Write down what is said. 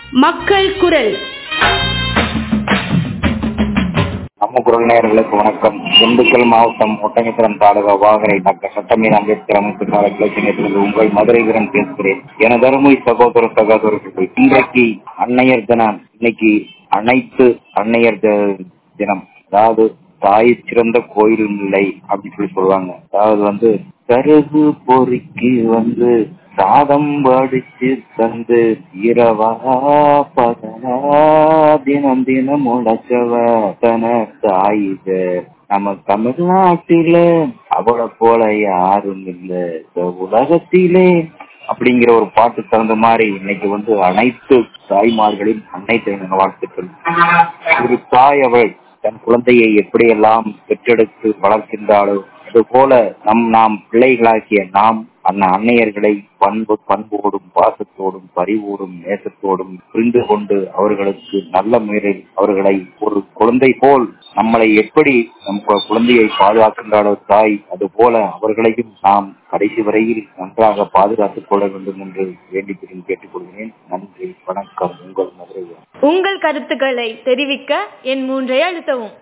மக்கள் குரல் நம்ம குரல் நேயர்களுக்கு வணக்கம் திண்டுக்கல் மாவட்டம் ஒட்டஞ்சத்திரம் தாலுகா வாகரை டாக்டர் சட்டமீர் அம்பேத்கர் அமைப்பு கிளைச்சினத்திலிருந்து உங்கள் மதுரை வீரன் பேசுகிறேன் எனது அருமை சகோதர சகோதரர்கள் இன்றைக்கு அன்னையர் தினம் இன்னைக்கு அனைத்து அன்னையர் தி- தினம் அதாவது தாய் சிறந்த கோயில் இல்லை அப்படின்னு சொல்லி சொல்லுவாங்க அதாவது வந்து கருகு பொறுக்கி வந்து சாதம் வடிச்சு தந்து இரவா பகலா தினம் தினம் உழைச்சவ தன தாயித நம்ம தமிழ்நாட்டில அவளை போல யாரும் இல்ல இந்த உலகத்திலே அப்படிங்கிற ஒரு பாட்டு தகுந்த மாதிரி இன்னைக்கு வந்து அனைத்து தாய்மார்களின் அனைத்து வாழ்த்துக்கள் ஒரு தாய் அவள் தன் குழந்தையை எப்படியெல்லாம் பெற்றெடுத்து வளர்க்கின்றாளோ அதுபோல நம் நாம் பிள்ளைகளாகிய நாம் அந்த அன்னையர்களை பண்பு பண்போடும் பாசத்தோடும் பரிவோடும் நேசத்தோடும் புரிந்து கொண்டு அவர்களுக்கு நல்ல முறையில் அவர்களை ஒரு குழந்தை போல் நம்மளை எப்படி நம் கு- குழந்தையை பாதுகாக்கின்றாளோ தாய் அதுபோல அவர்களையும் நாம் கடைசி வரையில் நன்றாக பாதுகாத்துக் கொள்ள வேண்டும் என்று வேண்டிக் கேட்டுக்கொள்கிறேன் நன்றி வணக்கம் உங்கள் மதுரை உங்கள் கருத்துக்களை தெரிவிக்க என் மூன்றை அழுத்தவும்